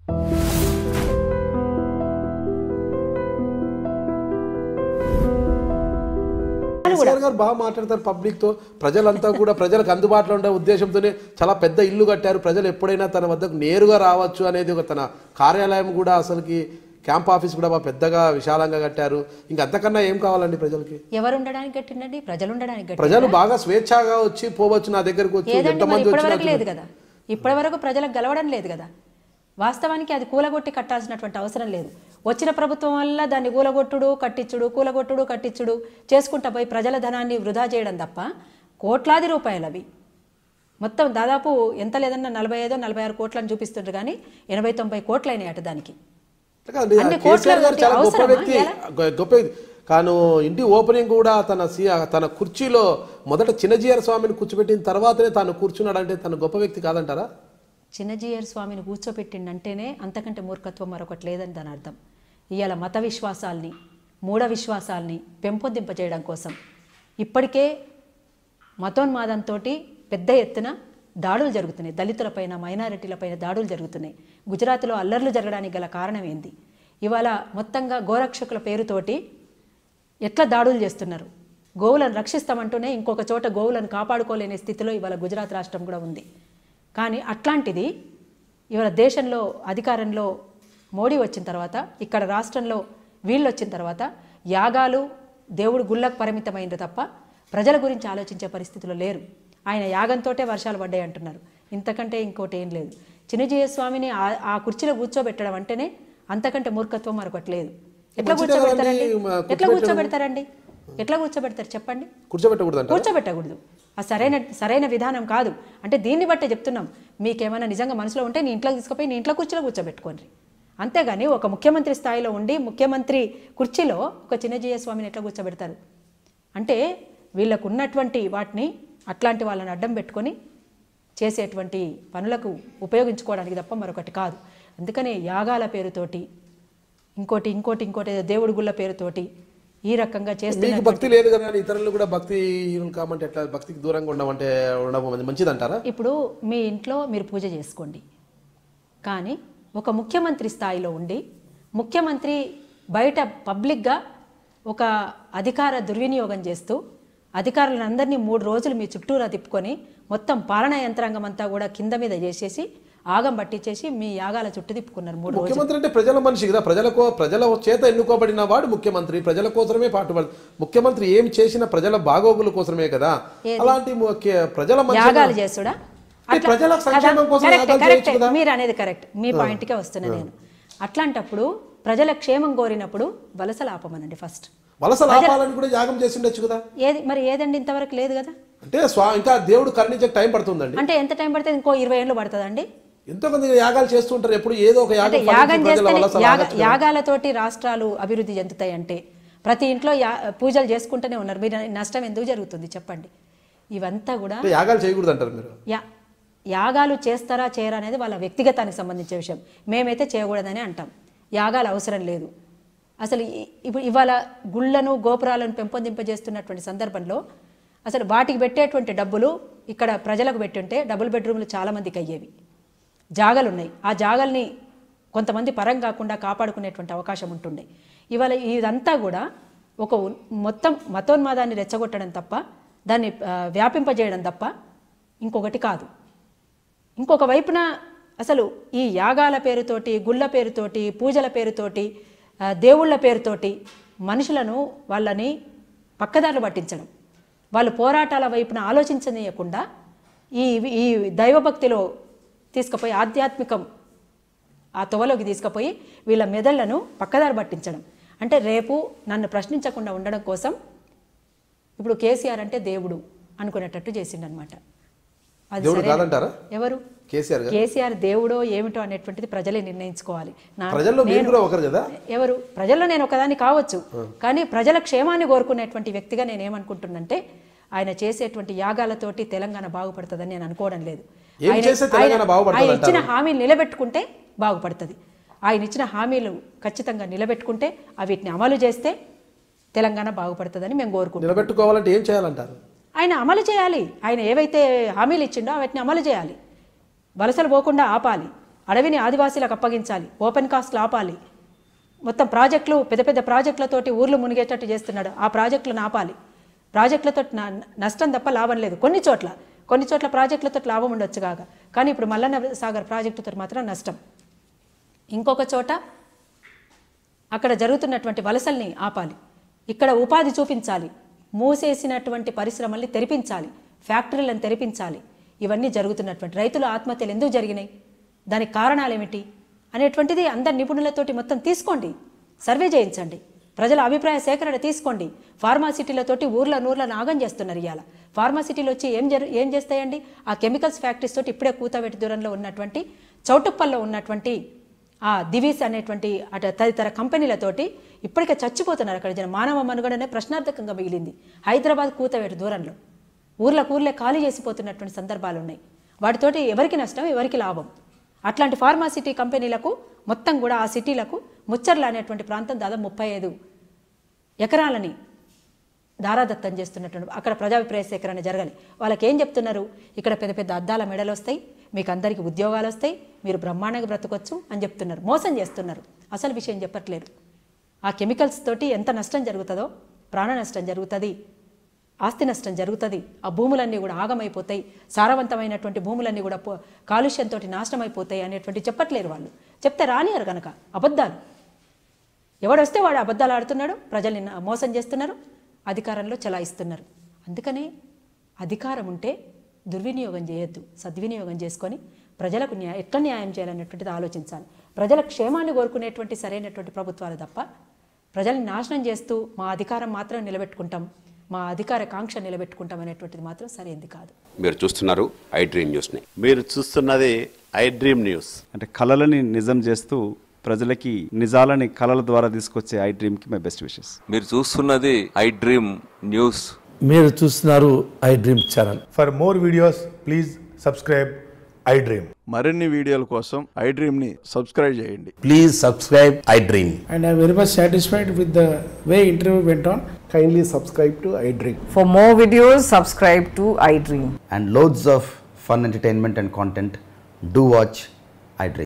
కేసీఆర్ గారు బాగా మాట్లాడతారు పబ్లిక్ తో ప్రజలంతా కూడా ప్రజలకు అందుబాటులో ఉండే ఉద్దేశంతోనే చాలా పెద్ద ఇల్లు కట్టారు ప్రజలు ఎప్పుడైనా తన వద్దకు నేరుగా రావచ్చు అనేది ఒక తన కార్యాలయం కూడా అసలుకి క్యాంప్ ఆఫీస్ కూడా బాగా పెద్దగా విశాలంగా కట్టారు ఇంకా అంతకన్నా ఏం కావాలండి ప్రజలకి ఎవరు ఉండడానికి కట్టిండండి ప్రజలు ఉండడానికి కట్టిండు ప్రజలు బాగా స్వేచ్ఛగా వచ్చి పోవచ్చు నా దగ్గరకు వచ్చి ఏదండి మరి ఎంతమంది ఇప్పటి వరకు వచ్చినా లేదు కదా ఇప్పటి వరకు ప్రజలకు గెలవడం లేదు కదా వాస్తవానికి అది కూలగొట్టి కట్టాల్సినటువంటి అవసరం లేదు వచ్చిన ప్రభుత్వం వల్ల దాన్ని కూలగొట్టుడు కట్టించుడు కూలగొట్టుడు కట్టించుడు చేసుకుంటా పోయి ప్రజల ధనాన్ని వృధా చేయడం తప్ప కోట్లాది రూపాయలు అవి మొత్తం దాదాపు ఎంత లేదన్నా నలభై ఐదో నలభై ఆరు కోట్లని చూపిస్తుండ్రు కానీ ఎనభై తొంభై కోట్లు అయినాయి అట దానికి కాదండి, అన్ని కేసీఆర్ గారు కోట్ల చాలా గొప్ప అవసరమా? వ్యక్తి ఎలా? గొ- గొప్ప వ్యక్తి కాను ఇంటి ఓపెనింగ్ కూడా తన సీ- తన కుర్చీలో మొదట చిన్నజీఆర్ స్వామిని కూర్చోబెట్టిన తర్వాతనే తాను కూర్చున్నాడంటే తను గొప్ప వ్యక్తి కాదంటారా చిన్నజీయర్ స్వామిని కూర్చోపెట్టిండంటేనే అంతకంటే మూర్ఖత్వం మరొకటి లేదని దాని అర్థం ఇవాళ మత విశ్వాసాల్ని మూఢ విశ్వాసాల్ని పెంపొందింపజేయడం కోసం ఇప్పటికే మతోన్మాదంతో పెద్ద ఎత్తున దాడులు జరుగుతున్నాయి దళితులపైన మైనారిటీలపైన దాడులు జరుగుతున్నాయి గుజరాత్లో అల్లర్లు జరగడానికి గల కారణం ఏంది ఇవాళ మొత్తంగా గోరక్షకుల పేరుతోటి ఎట్లా దాడులు చేస్తున్నారు గోవులను రక్షిస్తామంటూనే ఇంకొక చోట గోవులను కాపాడుకోలేని స్థితిలో ఇవాళ గుజరాత్ రాష్ట్రం కూడా ఉంది కానీ అట్లాంటిది ఇవాళ దేశంలో అధికారంలో మోడీ వచ్చిన తర్వాత ఇక్కడ రాష్ట్రంలో వీళ్ళు వచ్చిన తర్వాత యాగాలు దేవుడు గుళ్ళకు పరిమితమైంది తప్ప ప్రజల గురించి ఆలోచించే పరిస్థితిలో లేరు ఆయన యాగంతోటే వర్షాలు పడ్డాయి అంటున్నారు ఇంతకంటే ఇంకోటి ఏం లేదు చిన్నజీయ స్వామిని ఆ- ఆ కుర్చీలో కూర్చోబెట్టడం అంటేనే అంతకంటే మూర్ఖత్వం మరొకటి లేదు ఎట్లా మంచిదే కూర్చోబెడతారండి కదండి, మా ఎట్లా కూర్చోబెడతారండి ఎట్లా కూర్చోబెడతారు చెప్పండి కూర్చోబెట్టకూడదంట కూర్చోబెట్టకూడదు ఆ సరైన సరైన విధానం కాదు అంటే దీన్ని బట్టే చెప్తున్నాం మీకేమైనా నిజంగా మనసులో ఉంటే నీ ఇంట్లో తీసుకుపోయి నీ ఇంట్లో కుర్చీలో కూర్చోబెట్టుకోండి అంతేగాని ఒక ముఖ్యమంత్రి స్థాయిలో ఉండి ముఖ్యమంత్రి కుర్చీలో ఒక చిన్నజీయ స్వామిని ఎట్లా కూర్చోబెడతారు అంటే వీళ్ళకు ఉన్నటువంటి వాటిని అట్లాంటి వాళ్ళని అడ్డం పెట్టుకొని చేసేటువంటి పనులకు ఉపయోగించుకోవడానికి తప్ప మరొకటి కాదు అందుకనే యాగాల పేరుతోటి ఇంకోటి ఇంకోటి ఇంకోటి ఏదో దేవుడి గుళ్ళ పేరుతోటి ఈ రకంగా చేస్తున్న మీకు భక్తి లేదు కదా అని ఇతరులు కూడా భక్తి కామంటే ఎట్లా భక్తికి దూరంగా ఉండమంటే ఉండడం మంచిదంటారా ఇప్పుడు మీ ఇంట్లో మీరు పూజ చేసుకోండి కానీ ఒక ముఖ్యమంత్రి స్థాయిలో ఉండి ముఖ్యమంత్రి బయట పబ్లిక్గా ఒక అధికార దుర్వినియోగం చేస్తూ అధికారులందరినీ మూడు రోజులు మీ చుట్టూరా తిప్పుకొని మొత్తం పాలనా యంత్రాంగం అంతా కూడా కింద మీద చేసేసి ఆగం పట్టించేసి మీ యాగాల చుట్టూ తిప్పుకున్నారు మూడు రోజులు ముఖ్యమంత్రి అంటే ప్రజల మనిషి కదా ప్రజలకు ప్రజల చేత ఎన్నుకోబడిన వాడు ముఖ్యమంత్రి ప్రజల కోసమే పాటుపడు ముఖ్యమంత్రి ఏం చేసిన ప్రజల బాగోగుల కోసమే కదా అలాంటి ముఖ్య- ప్రజల మనిషి యాగాలు చేసుడా అంటే ప్రజల సంక్షేమం కోసం కరెక్ట్ యాగాలు కరెక్ట్ చేయొచ్చు కదా? మీరు అనేది కరెక్ట్ మీ పాయింట్కే వస్తున్నా నేను అట్లాంటప్పుడు ప్రజల క్షేమం కోరినప్పుడు వలసలు ఆపమనండి ఫస్ట్ వలస లాభాలను కూడా యాగం చేసి ఉండొచ్చు కదా ఏది మరి ఏదండి ఇంతవరకు లేదు కదా అంటే స్వా ఇంకా దేవుడు కరుణించే టైం పడుతుందండి అంటే ఎంత టైం పడుతుంది ఇంకో ఇరవై ఏళ్ళు పడుతుందండి ఎంతో కొంత యాగాలు చేస్తుంటారు ఎప్పుడు ఏదో ఒక అంటే యాగం యాగం ఫలించి ప్రజల చేస్తే వలస యాగ లాగొచ్చు కదా. యాగాలతోటి రాష్ట్రాలు అభివృద్ధి చెందుతాయి అంటే ప్రతి ఇంట్లో యా పూజలు చేసుకుంటూనే ఉన్నారు మీరు నష్టం ఎందుకు జరుగుతుంది చెప్పండి ఇవంతా కూడా అంటే యాగాలు చేయకూడదు అంటారు మీరు యా యాగాలు చేస్తారా చేయరా అనేది వాళ్ళ వ్యక్తిగతానికి సంబంధించిన విషయం మేమైతే చేయకూడదని అంటాం యాగాలు అవసరం లేదు అసలు ఇ- ఇప్పుడు ఇవాళ గుళ్ళను గోపురాలను పెంపొందింపజేస్తున్నటువంటి సందర్భంలో అసలు వాటికి పెట్టేటువంటి డబ్బులు ఇక్కడ ప్రజలకు పెట్టుంటే డబుల్ బెడ్రూమ్లు చాలామందికి అయ్యేవి జాగలు ఉన్నాయి ఆ జాగల్ని కొంతమంది పరం కాకుండా కాపాడుకునేటువంటి అవకాశం ఉంటుండే ఇవాళ ఇదంతా కూడా ఒక ఉన్- మొత్తం మతోన్మాదాన్ని రెచ్చగొట్టడం తప్ప దాన్ని ఆ, వ్యాపింపజేయడం తప్ప ఇంకొకటి కాదు ఇంకొక వైపున అసలు ఈ యాగాల పేరుతోటి గుళ్ళ పేరుతోటి పూజల పేరుతోటి ఆ, దేవుళ్ళ పేరుతోటి మనుషులను వాళ్ళని పక్కదారులు పట్టించడం వాళ్ళు పోరాటాల వైపున ఆలోచించనీయకుండా ఈ ఈ దైవభక్తిలో తీసుకుపోయి ఆధ్యాత్మికం ఆ తొవలోకి తీసుకుపోయి వీళ్ళ మెదళ్లను పక్కదారి పట్టించడం అంటే రేపు నన్ను ప్రశ్నించకుండా ఉండడం కోసం ఇప్పుడు కేసీఆర్ అంటే దేవుడు అనుకునేటట్టు చేసిండనమాట అది దేవుడు సరైన- కాదంటారా ఎవరు కేసీఆర్ గారు కేసీఆర్ దేవుడో ఏమిటో అనేటువంటిది ప్రజలే నిర్ణయించుకోవాలి నా ప్రజల్లో మీరు కూడా ఒకరు కదా ఎవరు ప్రజల్లో నేను ఒకదాన్ని కావచ్చు కానీ ప్రజల క్షేమాన్ని కోరుకునేటువంటి వ్యక్తిగా నేను ఏమనుకుంటున్నంటే ఆయన చేసేటువంటి యాగాలతోటి తెలంగాణ బాగుపడుతుందని నేను అనుకోవడం లేదు ఏం ఆయన- చేస్తే తెలంగాణ ఆయన- బాగుపడుతుంది ఆయన ఇచ్చిన హామీలు నిలబెట్టుకుంటే బాగుపడుతుంది ఆయన ఇచ్చిన హామీలు ఖచ్చితంగా నిలబెట్టుకుంటే వీటిని అమలు చేస్తే తెలంగాణ బాగుపడుతుందని మేము కోరుకుంటున్నాం నిలబెట్టుకోవాలంటే ఏం చేయాలంటారు ఆయన అమలు చేయాలి ఆయన ఏవైతే హామీలు ఇచ్చిండో వాటిని అమలు చేయాలి వలసలు పోకుండా ఆపాలి అడవిని ఆదివాసీలకు అప్పగించాలి ఓపెన్ కాస్ట్లు ఆపాలి మొత్తం ప్రాజెక్టులు పెద్ద పెద్ద ప్రాజెక్టులతోటి ఊర్లు మునిగేటట్టు చేస్తున్నాడు ఆ ప్రాజెక్టులను ఆపాలి ప్రాజెక్టులతో న- నష్టం తప్ప లాభం లేదు కొన్ని చోట్ల కొన్ని చోట్ల ప్రాజెక్టులతో లాభం ఉండొచ్చు కాక కానీ ఇప్పుడు మల్లన్న సాగర్ ప్రాజెక్టుతో మాత్రం నష్టం ఇంకొక చోట అక్కడ జరుగుతున్నటువంటి వలసల్ని ఆపాలి ఇక్కడ ఉపాధి చూపించాలి మూసేసినటువంటి పరిశ్రమల్ని తెరిపించాలి ఫ్యాక్టరీలను తెరిపించాలి ఇవన్నీ జరుగుతున్నటువంటి రైతుల ఆత్మహత్యలు ఎందుకు జరిగినాయి దానికి కారణాలు ఏమిటి అనేటువంటిది అందరి నిపుణులతోటి మొత్తం తీసుకోండి సర్వే చేయించండి ప్రజల అభిప్రాయ సేకరణ తీసుకోండి ఫార్మాసిటీలతోటి ఊర్ల నూర్ల నాగం చేస్తున్నారు ఇవాళ ఫార్మాసిటీలు వచ్చి ఏం జరు ఏం చేస్తాయండి ఆ కెమికల్స్ ఫ్యాక్టరీస్ తోటి ఇప్పుడే కూతవేటి దూరంలో ఉన్నటువంటి చౌటుప్పల్లో ఉన్నటువంటి ఆ దివీస్ అనేటువంటి అటు తదితర కంపెనీలతోటి ఇప్పటికే చచ్చిపోతున్నారు అక్కడ జనం మానవ మనుగడనే ప్రశ్నార్థకంగా మిగిలింది హైదరాబాద్ కూతవేటు దూరంలో ఊర్లకు ఊర్లే ఖాళీ చేసిపోతున్నటువంటి సందర్భాలు ఉన్నాయి వాటితోటి ఎవరికి నష్టం ఎవరికి లాభం అట్లాంటి ఫార్మాసిటీ కంపెనీలకు మొత్తం కూడా ఆ సిటీలకు ముచ్చర్ల అనేటువంటి ప్రాంతం దాదాపు ముప్పై ఐదు ఎకరాలని దారాదత్తం చేస్తున్నటువంటి అక్కడ ప్రజాభిప్రాయ సేకరణ జరగాలి వాళ్ళకి ఏం చెప్తున్నారు ఇక్కడ పెద్ద పెద్ద అద్దాల మెడలు వస్తాయి మీకు అందరికీ ఉద్యోగాలు వస్తాయి మీరు బ్రహ్మాండంగా బ్రతకొచ్చు అని చెప్తున్నారు మోసం చేస్తున్నారు అసలు విషయం చెప్పట్లేరు ఆ కెమికల్స్ తోటి ఎంత నష్టం జరుగుతుందో ప్రాణ నష్టం జరుగుతుంది ఆస్తి నష్టం జరుగుతుంది ఆ భూములన్నీ కూడా ఆగమైపోతాయి సారవంతమైనటువంటి భూములన్నీ కూడా పో- కాలుష్యంతో నాశనం అయిపోతాయి అనేటువంటి చెప్పట్లేరు వాళ్ళు చెప్తే రానియరు కనుక అబద్ధాలు ఎవడొస్తే వాడు అబద్ధాలు ఆడుతున్నాడు ప్రజల్ని నా- మోసం చేస్తున్నారు అధికారంలో చలాయిస్తున్నారు అందుకనే అధికారం ఉంటే దుర్వినియోగం చేయొద్దు సద్వినియోగం చేసుకొని ప్రజలకు న్యాయ ఎట్లా న్యాయం చేయాలనేటువంటిది ఆలోచించాలి ప్రజల క్షేమాన్ని కోరుకునేటువంటి సరైనటువంటి ప్రభుత్వాలు తప్ప ప్రజల్ని నాశనం చేస్తూ మా అధికారం మాత్రం నిలబెట్టుకుంటాం మా అధికార కాంక్ష నిలబెట్టుకుంటాం అనేటువంటిది మాత్రం సరైనది కాదు మీరు చూస్తున్నారు ఐ డ్రీమ్ న్యూస్ని మీరు చూస్తున్నది ఐ డ్రీమ్ న్యూస్ అంటే కళలని నిజం చేస్తూ ప్రజలకి నిజాలని కళల ద్వారా తీసుకొచ్చే ఐ డ్రీమ్కి మై బెస్ట్ విషెస్ మీరు చూస్తున్నది ఐ డ్రీమ్ న్యూస్ మీరు చూస్తున్నారు iDream channel For more videos, please subscribe iDream. మరిన్ని వీడియోల కోసం ఐ డ్రీమ్ని సబ్స్క్రైబ్ చేయండి please subscribe iDream and I'm very much satisfied with the way interview went on. Kindly subscribe to iDream. For more videos, subscribe to iDream. and loads of fun entertainment and content, do watch iDream.